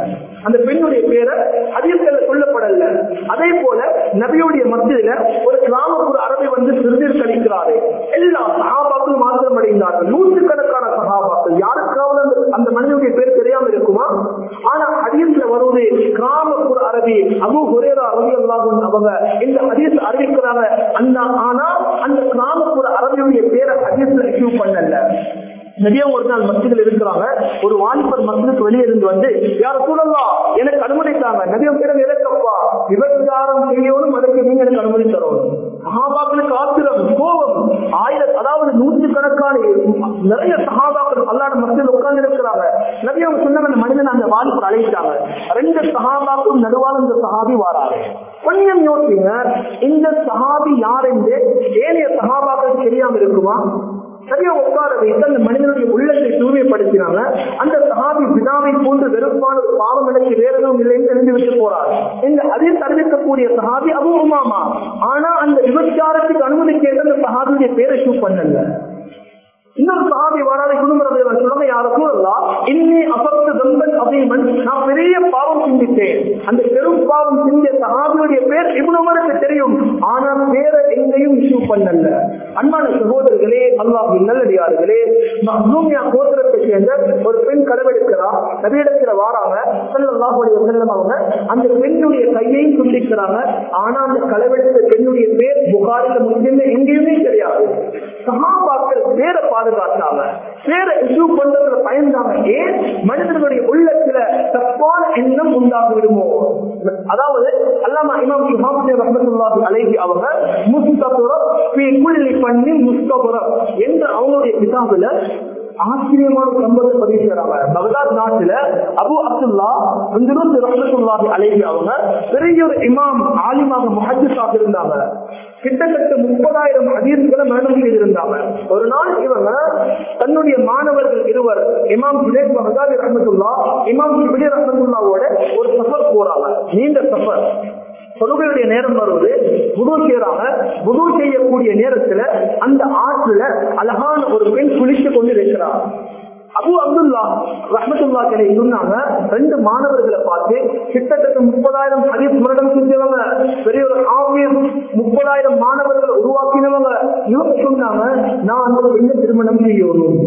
அந்த பெண்ணுடைய பேரை ஹதீஸ்கள் சொல்லப்படல அதே போல நபியுடைய மத்தியில ஒரு கிராமப்புற அரபை வந்து சிறுநீர் கழிக்கிறாரு எல்லா சகாபாக்களும் மாத்திரம் அடைந்தார்கள் நூற்றுக்கணக்கான சகாபாக்கள் யாருக்காவது அந்த- அந்த மனிதனுடைய பேர் தெரியாம இருக்குமா ஆனா ஹதீஸ்ல வருவது கிராமப்புற அரபி அபு ஹுரேரா ரவி அவங்க இந்த ஹதீஸ் அறிவிக்கிறாங்க அந்த ஆனா அந்த கிராமப்புற அரபியுடைய பேரை ஹதீஸ்ல இஷ்யூ பண்ணல நபியா ஒரு நாள் மஸ்ஜிதில் இருக்கிறாங்க ஒரு வாலிபர் மஸ்ஜிதுக்கு வெளியே இருந்து வந்து யார சூழலாம் எனக்கு அனுமதித்தாங்க நபியம் பிறகு இறக்கப்பா விபச்சாரம் செய்யணும் அதுக்கு நீங்க எனக்கு அனுமதி தரணும் சஹாபாக்களுக்கு ஆத்திரம் கோபம் ஆயிரம் அதாவது நூற்றுக்கணக்கான நிறைய சஹாபாக்கள் அல்லாத மஸ்ஜில் உட்கார்ந்து இருக்கிறாங்க நபியா சொன்னாங்க அந்த மனிதன் அந்த வாலிபர் அழைத்தாங்க ரெண்டு சஹாபாக்களும் நடுவால் இந்த சஹாபி வாராரு கொஞ்சம் யோசிங்க இந்த சஹாபி யார் என்று ஏனைய சஹாபாக்கள் தெரியாம இருக்குமா சரியா உட்கார வைத்து அந்த மனிதனுடைய உள்ளத்தை தூய்மைப்படுத்தினாங்க அந்த சஹாபி பிதாவை போன்று வெறுப்பான ஒரு பாவம் எனக்கு வேற எதுவும் இல்லைன்னு தெரிஞ்சு வச்சு போறார் இந்த அதே அறிவிக்கக்கூடிய சஹாபி அபு உமாமா ஆனா அந்த விபச்சாரத்துக்கு அனுமதி கேட்ட அந்த சஹாபியுடைய பேரை ஷூ பண்ணல இன்னொரு சஹாபி வராத குடும்பத்தை சொல்லுங்க யார சூழல்லா இன்னி அபத்து தம்பன் அபீமன் நான் பெரிய பாவம் சிந்தித்தேன் அந்த பெரும் பாவம் சிந்திய சஹாபியுடைய பேர் இவ்வளவு உமருக்கு தெரியும் ஆனா பேரை எங்கேயும் இஷ்யூ பண்ணல அன்பான சகோதரர்களே அல்லாஹின் நல்லடியார்களே மஹ்லூமியா கோத்திரத்தை சேர்ந்த ஒரு பெண் கடவெடுக்கிறா நபியிடத்துல வாராங்க ஸல்லல்லாஹு அலைஹி வஸல்லம் அவங்க அந்த பெண்ணுடைய கையையும் துண்டிக்கிறாங்க ஆனா அந்த களவெடுத்த பெண்ணுடைய பேர் புகாரில முஸ்லிம்ல எங்கேயுமே தெரியாது சஹாபாக்கள் பேரை பாதுகாத்தாங்க பேரை இஷ்யூ பண்றதுல பயந்தாங்க ஏன் மனிதர்களுடைய உள்ளத்துல தப்பான எண்ணம் உண்டாகி விடுமோ அதாவது அல்லாமா இமாம் சுஹாபுதே ரஹமத்துல்லாஹி அலைஹி அவங்க முஸ்தபுர ஃபீ குல்லி பண்ணி முஸ்தபுர என்று அவங்களுடைய கிதாபுல ஆச்சரியமான சம்பவத்தை பதிவு செய்யறாங்க பகதாத் நாட்டுல அபு அப்துல்லா இந்திருந்து ரஹமத்துல்லாஹி அலைஹி அவங்க பெரிய ஒரு இமாம் ஆலிமாக முஹஜிஸாக இருந்தாங்க கிட்டத்தட்ட முப்பதாயிரம் ஹதீஸ்களை மரணம் செய்திருந்தாங்க ஒரு நாள் இவங்க தன்னுடைய மாணவர்கள் இருவர் இமாம் ஜுனேத் பகதாதி ரஹமத்துல்லா இமாம் ஜிபிலி ரஹமத்துல்லாவோட ஒரு சஃபர் போறாங்க நீண்ட சஃபர் தொழுகையுடைய நேரம் வருவது புது செய்யறாங்க புது செய்யக்கூடிய நேரத்துல அந்த ஆற்றுல அழகான ஒரு பெண் குளித்து கொண்டு இருக்கிறார் அபு அப்துல்லா ரஹமத்துல்லா கிளை சொன்னாங்க ரெண்டு மாணவர்களை பார்த்து கிட்டத்தட்ட முப்பதாயிரம் ஹதீஸ் முரடம் செஞ்சவங்க பெரிய ஒரு ஆவியம் முப்பதாயிரம் மாணவர்களை உருவாக்கினவங்க இவங்க சொன்னாங்க நான் அந்த பெண்ணை திருமணம் செய்யணும்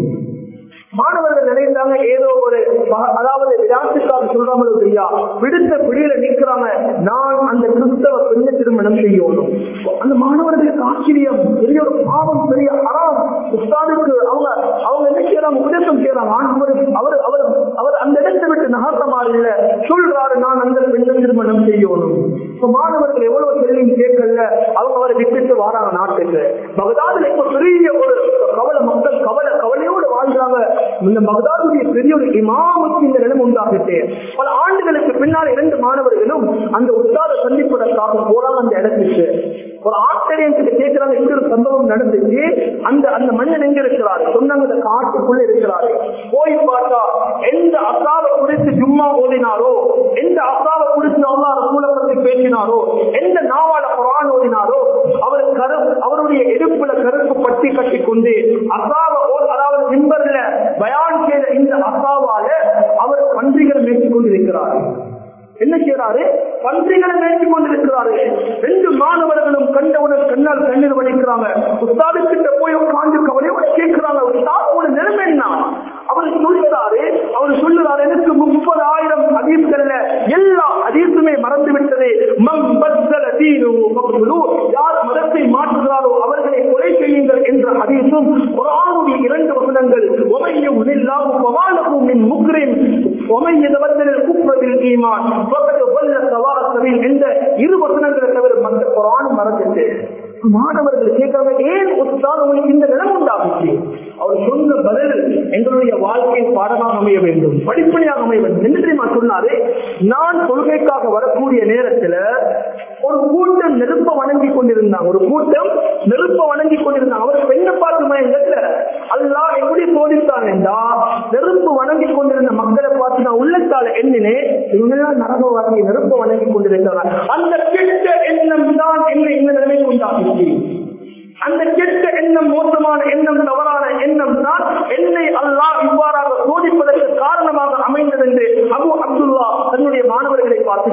மாணவர்கள் நினைத்தாங்க ஏதோ ஒரு ப- அதாவது விளையாட்டுக்காக சொல்றாங்களோ சரியா விடுத்த பிடியில நிற்கிறாங்க நான் அந்த கிறிஸ்தவ பெண்ணை திருமணம் செய்யணும் அந்த மாணவர்களுக்கு ஆச்சரியம் பெரிய ஒரு பாவம் பெரிய அறம் உஸ்தாதுக்கு அவங்க அவங்க என்ன செய்யறாங்க உபதேசம் செய்யறாங்க ஆனா அவர் அவர் அவர் அவர் அந்த இடத்தை விட்டு நகர்த்தமாறு இல்ல சொல்றாரு நான் அந்த பெண்ணை திருமணம் செய்யணும் இப்ப மாணவர்கள் எவ்வளவு கேள்வியும் கேட்கல அவங்க அவரை விட்டுட்டு வராங்க நாட்டுக்கு பகதாதுல இப்ப பெரிய ஒரு கவலை மக்கள் கவலை கவலையோடு வாழ்றாங்க இந்த பகதாதுடைய பெரிய ஒரு இமாமுக்கு இந்த நிலைமை உண்டாகிட்டு பல ஆண்டுகளுக்கு பின்னால் இரண்டு மாணவர்களும் அந்த உத்தாத சந்திப்பதற்காக போறாங்க அந்த இடத்துக்கு ஒரு ஆச்சரியம் கிட்ட கேட்கிறாங்க இப்படி ஒரு சம்பவம் நடந்துச்சு அந்த அந்த மன்னன் எங்க இருக்கிறாரு சொன்னாங்க இந்த காட்டுக்குள்ள இருக்கிறாரு போய் பார்த்தா எந்த அசாவை குறித்து ஜும்மா ஓதினாரோ எந்த அசாவை குறித்து அல்லா ரசூலை பத்தி பேசினாரோ எந்த நாவால குரான் ஓதினாரோ அவர் கரு அவருடைய இடுப்புல கருப்பு பட்டி கட்டி கொண்டு அசாவை ஓ- அதாவது மிம்பர்ல பயான் செய்த இந்த அசாவால அவர் பன்றிகளை மேய்ச்சி கொண்டிருக்கிறார் என்ன செய்யறாரு பன்றிகளை மேய்ச்சி கொண்டிருக்கிறாரு ரெண்டு மாணவர்களும் கண்டவுடன் கண்ணால் கண்ணீர் வடிக்கிறாங்க உஸ்தாது கிட்ட போய் உட்கார்ந்து கவலையோட கேட்கிறாங்க உஸ்தாதோட நிலைமை என்ன அவர் சொல்லுறாரு அவர் சொல்லுறாரு எனக்கு முப்பதாயிரம் அதீப்கள்ல எல்லா அதீசுமே மறந்து விட்டது மம் பத்தல தீனு மக்துலு. யார் மதத்தை மாற்றுகிறாரோ அவர்களை கொலை செய்யுங்கள் என்ற அதீசும் குர்ஆனுடைய இரண்டு வசனங்கள் ஒமையும் நில்லாஹு வமாலஹு மின் முக்ரிம் ஒமை யதவத்தல் குஃப்ர பில் ஈமான் ஃபகத் வல்ல சவா சபீல் என்ற இரு வசனங்களை தவிர மற்ற குர்ஆன் மறந்துட்டு மாணவர்கள் கேட்கிறாங்க ஏன் உஸ்தாத் உங்களுக்கு இந்த நிலம் உண்டாகுச்சு அவர் சொன்ன பதில் எங்களுடைய வாழ்க்கையின் பாடமாக அமைய வேண்டும் படிப்படியாக அமைய வேண்டும் என்ன தெரியுமா சொன்னாரு நான் கொள்கைக்காக வரக்கூடிய நேரத்துல ஒரு கூட்டம் நெருப்ப வணங்கி கொண்டிருந்தாங்க ஒரு கூட்டம் நெருப்ப வணங்கி கொண்டிருந்தாங்க அவர் பெண்ணை பார்த்து மயங்கத்துல அல்லாஹ் எப்படி சோதித்தான் என்றா நெருப்பு வணங்கி கொண்டிருந்த மக்களை பார்த்து நான் உள்ளத்தால எண்ணினே இவங்க எல்லாம் நரகவாதி நெருப்ப வணங்கி கொண்டிருக்கிறாங்க அந்த கெட்ட எண்ணம் தான் என்னை இந்த நிலைமைக்கு உண்டாகிச்சு அந்த கெட்ட எண்ணம் மோசமான எண்ணம் தவறான எண்ணம் தான் என்னை அல்லாஹ் இவ்வாறாக சோதிப்பதற்கு காரணமாக அமைந்தது என்று அபு அப்துல்லா தன்னுடைய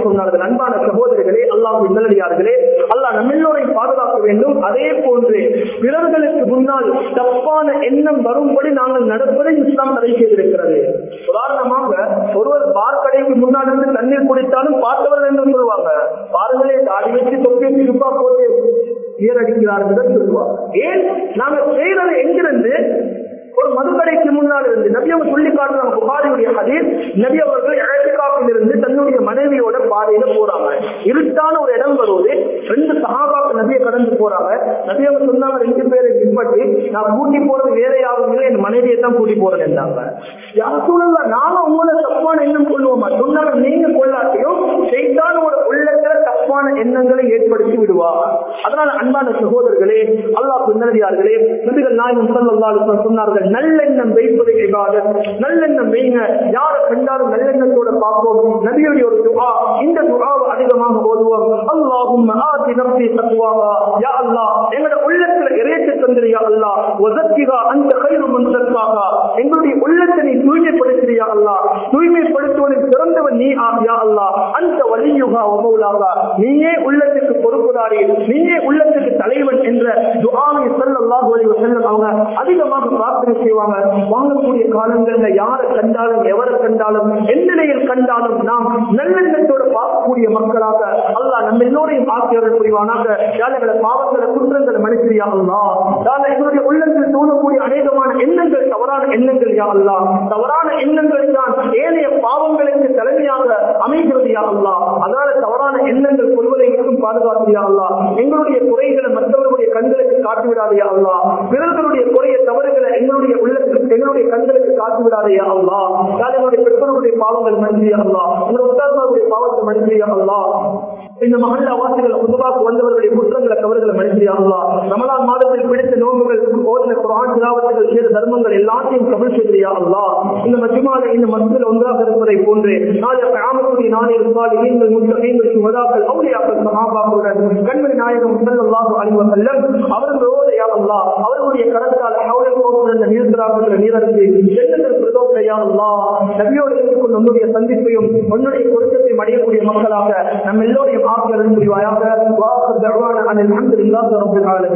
சொன்னார்கள் அன்பான சகோதரர்களே அல்லாஹ் நல்லடியார்களே அல்லாஹ் நம்ம எல்லோரையும் பாதுகாக்க வேண்டும் அதே போன்று பிறர்களுக்கு முன்னால் தப்பான எண்ணம் வரும்படி நாங்கள் நடப்பதை இஸ்லாம் தடை செய்திருக்கிறது உதாரணமாக ஒருவர் பார் கடைக்கு முன்னால் இருந்து தண்ணீர் குடித்தாலும் பார்த்தவர்கள் என்று சொல்லுவாங்க பாருங்களே தாடி வச்சு தொப்பி திருப்பா போட்டு நீரடிக்கிறார்கள் என்று சொல்லுவாங்க ஏன் நாங்க செய்யறது எங்கிருந்து ஒரு மதுக்கடைக்கு முன்னால் இருந்து நபி அவங்க சொல்லி காட்டுறாங்க புகாரியுடைய ஹதீஸ் நபி அவர்கள் இழக்காப்பில் இருந்து தன்னுடைய மனைவியோட பாதையில போறாங்க இருட்டான ஒரு இடம் வருவது ரெண்டு சகாபாக்கு நபியை கடந்து போறாங்க நபி அவங்க சொன்னாங்க ரெண்டு பேரை பின்பற்றி நான் கூட்டி போறது வேற யாரும் இல்லை என் மனைவியை தான் கூட்டி போறேன் என்றாங்க யார் சூழல்ல நாம உங்களை தப்பான எண்ணம் கொள்வோமா சொன்னாங்க நீங்க கொள்ளாட்டியும் செய்தானோட உள்ளத்துல தப்பான எண்ணங்களை ஏற்படுத்தி விடுவா அதனால அன்பான சகோதரர்களே அல்லாஹ் பின்னடியார்களே நபிகள் நாயகம் ஸல்லல்லாஹு சொன்னார்கள் நல்லெண்ணம் வைப்பதை இபாதத் நல்லெண்ணம் வைங்க யாரை கண்டாலும் நல்லெண்ணத்தோட பார்ப்போம் நபியுடைய ஒரு துஆ இந்த துஆவை அதிகமாக ஓதுவோம் அல்லாஹும்ம ஆதி நப்சி தக்வாஹா யா அல்லாஹ் எங்களுடைய உள்ளத்துல இறைச்சி தந்திரி யா அல்லாஹ் வஸக்கிஹா அந்த கைரு மன் தக்வாஹா எங்களுடைய உள்ளத்தை நீ தூய்மைப்படுத்துறியா அல்லாஹ் தூய்மைப்படுத்துவதில் சிறந்தவன் நீ ஆ யா அல்லாஹ் அந்த வலியுகா வமௌலாகா நீயே உள்ளத்துக்கு பொறுப்புதாரி நீயே உள்ளத்துக்கு தலைவன் என்ற துஆவை ஸல்லல்லாஹு அலைஹி வஸல்லம் அவங்க அதிகமாக பிரார்த்தனை செய்வாங்க வாங்கக்கூடிய காலங்கள்ல யாரை கண்டாலும் எவரை கண்டாலும் எந்த நிலையில் கண்டாலும் நாம் நல்லெண்ணத்தோட பார்க்கக்கூடிய மக்களாக அல்லாஹ் நம்ம எல்லோரையும் ஆக்கியவர்கள் புரிவானாக யாழைகளை பாவங்களை குற்றங்களை மனுஷரியா அல்லா யாழை எங்களுடைய உள்ளத்தில் தோணக்கூடிய அநேகமான எண்ணங்கள் தவறான எண்ணங்கள் யா அல்லா தவறான எண்ணங்கள் தான் ஏனைய பாவங்களுக்கு தலைமையாக அமைகிறது யா அல்லா அதனால தவறான எண்ணங்கள் கொள்வதை மட்டும் பாதுகாத்து யா அல்லா எங்களுடைய குறைகளை மற்றவர்களுடைய கண்களுக்கு காட்டி விடாதையா அல்லா பிறர்களுடைய குறைய தவறுகளை எங்களுடைய உள்ளத்துக்கு எங்களுடைய கண்களுக்கு காட்டி விடாதையா அல்லா யார் எங்களுடைய பெற்றோருடைய பாவங்கள் மன்றியா அல்லா உங்களுடைய உத்தாரர்களுடைய பாவத்தை மன்றியா அல்லா இந்த மகளிர் வாசிகள் பொதுவாக வந்தவர்களுடைய குற்றங்களை தவறுகளை மன்றியா அல்லா ரமலான் மாதத்தில் பிடித்த நோன்புகள் ஓதின குரான் திராவத்துகள் செய்த தர்மங்கள் எல்லாத்தையும் கபில் செய்தியா அல்லா இந்த மத்தியமான இந்த மத்தியில் ஒன்றாக இருப்பதை போன்று நாளை கிராமத்துடைய நாளில் இருந்தால் நீங்கள் முத்தகைகள் சுமதாக்கள் அவுளியாக்கள் சகாபாக்களுடன் கண்மணி நாயகம் ஸல்லல்லாஹு அலைஹி வஸல்லம் அவர்களோடு யா அல்லாஹ் அவர்களுடைய கரத்தால் ஹவுலல் கோபுர இந்த நீர்திராவுடைய நீரறிந்து ஜன்னத்தில் பிரதோஷ யா அல்லாஹ் நபியோடு இருக்கும் நம்முடைய சந்திப்பையும் உன்னுடைய பொருத்தத்தையும் அடையக்கூடிய மக்களாக நம்ம எல்லோரையும் ஆக்கியர்கள் புரிவாயாக வாக்கு தர்வான அனில் அல்ஹம்துலில்லாஹி ரப்பில் ஆலமீன்